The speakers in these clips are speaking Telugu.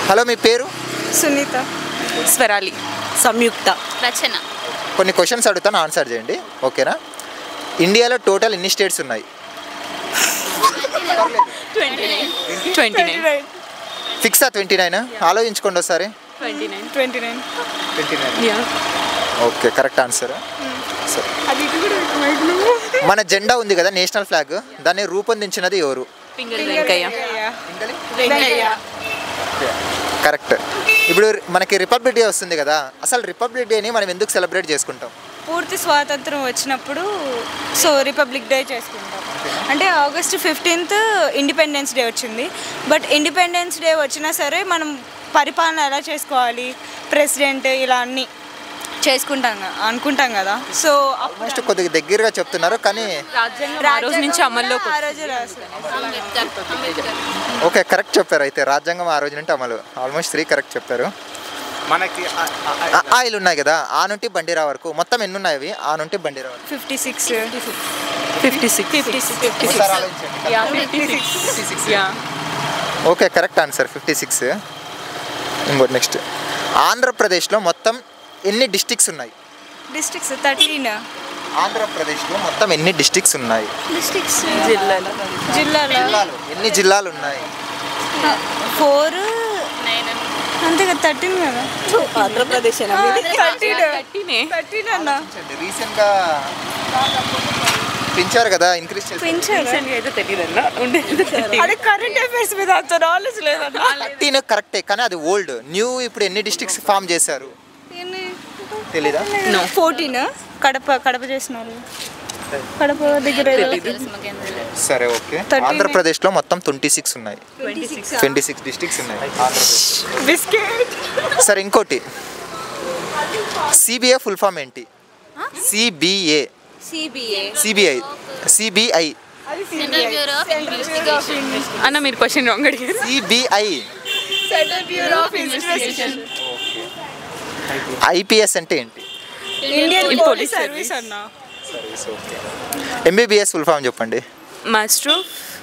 హలో మీ పేరు సునీత స్వరాలి సంయుక్త రచన కొన్ని క్వశ్చన్స్ అడుగుతాను ఆన్సర్ చేయండి ఓకేనా ఇండియాలో టోటల్ ఎన్ని స్టేట్స్ ఉన్నాయి ట్వంటీ నైన్ ఫిక్సా ట్వంటీ నైన్ ఆలోచించుకోండి ఒకసారి twenty nine twenty nine twenty nine yeah okay correct answer సరే అది ఇటు కూడా ఇటు మైక్ నువ్వు. మన జెండా ఉంది కదా నేషనల్ ఫ్లాగ్ దాన్ని రూపొందించినది ఎవరు పింగళి వెంకయ్య వెంకయ్య కరెక్ట్ ఇప్పుడు మనకి రిపబ్లిక్ డే వస్తుంది కదా అసలు రిపబ్లిక్ డేని మనం ఎందుకు సెలబ్రేట్ చేసుకుంటాం పూర్తి స్వాతంత్రం వచ్చినప్పుడు సో రిపబ్లిక్ డే చేసుకుంటాం అంటే ఆగస్ట్ ఫిఫ్టీన్త్ ఇండిపెండెన్స్ డే వచ్చింది బట్ ఇండిపెండెన్స్ డే వచ్చినా సరే మనం పరిపాలన ఎలా చేసుకోవాలి ప్రెసిడెంట్ ఇలా అన్నీ చేసుకుంటాం గా- అనుకుంటాం కదా సో ఆల్మోస్ట్ కొద్దిగా దగ్గరగా చెప్తున్నారు కానీ రాజ్యాంగం ఆ రోజు నుంచి అమల్లోకి ఆ రోజు రాస్తారు అంబేద్కర్ అంబేద్కర్ ఓకే కరెక్ట్ చెప్పారు అయితే రాజ్యాంగం ఆ రోజు నుండి అమలు ఆల్మోస్ట్ త్రీ కరెక్ట్ చెప్పారు మనకి ఆ- ఆ- ఆ- ఆయిల్ ఉన్నాయి కదా ఆ నుండి బండిరా వరకు మొత్తం ఎన్ని ఉన్నాయి అవి ఆ నుండి బండిరా వరకు fifty six fifty six fifty six ఒకసారి ఆలోచించండి. Yeah fifty six yeah okay correct answer fifty six ఇంకోటి నెక్స్ట్ ఆంధ్రప్రదేశ్లో మొత్తం ఎన్ని డిస్టిక్స్ ఉన్నాయి డిస్ట్రిక్ట్స్ థర్టీన్ ఆంధ్రప్రదేశ్లో మొత్తం ఎన్ని డిస్టిక్స్ ఉన్నాయి డిస్ట్రిక్ట్స్ జిల్లాలు జిల్లాలో జిల్లాలు ఎన్ని జిల్లాలు ఉన్నాయి ఫోర్ నైన్ అంతే కదా థర్టీన్ కదా ఆంధ్రప్రదేశ్ థర్టీన్ థర్టీనే థర్టీన్ అన్న రీసెంట్గా పెంచారు కదా ఇంక్రీజ్ చేశారు పెంచారు రీసెంట్గా అయితే తెలియదు అన్న ఉండేది అదే కరెంట్ అఫైర్స్ మీద అంత నాలెడ్జ్ లేదన్న థర్టీన్ కరెక్టే కానీ అది ఓల్డ్ న్యూ ఇప్పుడు ఎన్ని డిస్ట్రిక్ట్స్ ఫామ్ చేశారు తెలీదా ఫోర్టీన్ కడప కడప చేసినారు కడప దగ్గర ఏదో- తెలుసు మాకేం తెలియదు సరే ఓకే 13. ఆంధ్రప్రదేశ్లో మొత్తం ట్వంటీ సిక్స్ ఉన్నాయి ట్వంటీ సిక్స్ డిస్ట్రిక్ట్స్ ఉన్నాయి ఆంధ్రప్రదేశ్ బిస్కెట్ సరే ఇంకోటి సిబిఐ ఫుల్ ఫామ్ ఏంటి CBA CBA CBI CBI central bureau of investigation అన్న మీరు క్వశ్చన్ రాంగ్ అడిగారు CBI central bureau of investigation IPS అంటే ఏంటి ఇండియన్ Police పోలీస్ సర్వీస్ అన్న ఎంబీబీఎస్ ఫుల్ ఫామ్ చెప్పండి master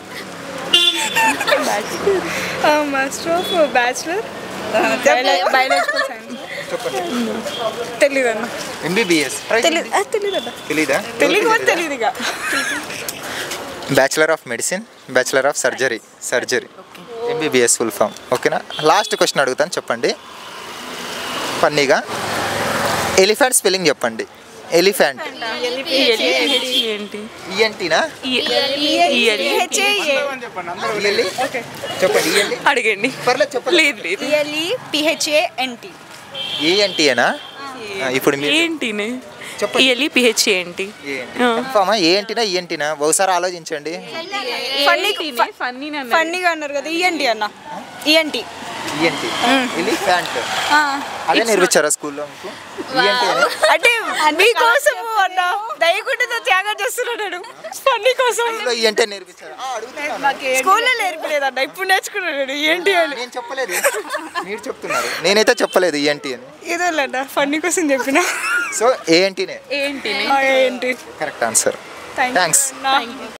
master of bachelor biological science తెలీదు అన్న ఎంబీబీఎస్ తెలీదు ఆ, తెలీదు అన్న తెలీదా తెలీదు కూడా తెలీదు ఇక bachelor of medicine bachelor of surgery surgery MBBS full form ఓకేనా లాస్ట్ క్వశ్చన్ అడుగుతాను చెప్పండి ఫన్నీగా ఎలిఫెంట్ స్పెల్లింగ్ చెప్పండి ఎలిఫెంట్ ఏంటి ఈఎన్టీనా ఇయర్లీ ఇయర్లీ చెప్పండి ఇయర్లీ అడగండి పర్లేదు చెప్పండి లేదు లేదు ఈఎల్ఈ పిహెచ్ఏఎన్టీ ఏఎన్టీయేనా ఇప్పుడు మీరు ఏంటినే చెప్పండి. ఇయర్లీ పిహెచ్ ఏంటి ఆ. కన్ఫామా ఏంటినా ఈఎన్టీనా ఒకసారి ఆలోచించండి ఫన్నీ ఫన్నీ ఫన్నీగా అన్నారు కదా ఈఎన్టీ అన్న ఈఎన్టీ ఈఎన్టీ ఎలిఫెంట్ అదే నేర్పించారా స్కూల్లో మీకు ఈఎన్టీ అని అంటే మీకోసం అన్న దయకుంటే త్యాగం చేస్తున్నాడు ఫన్నీ కోసం స్కూల్లో ఈఎన్టీ నేర్పించారా ఆ, అడుగుతున్నాను స్కూల్లో నేర్పలేదన్న ఇప్పుడు నేర్చుకున్నాడు ఏంటి అని నేను చెప్పలేదు మీరు చెప్తున్నారు నేనైతే చెప్పలేదు ఈఎన్టీ అని ఏదో అన్న ఫన్నీ కోసం చెప్పిన సో ఏఎన్టీనే ఏంటి ఏంటి correct answer thank thanks you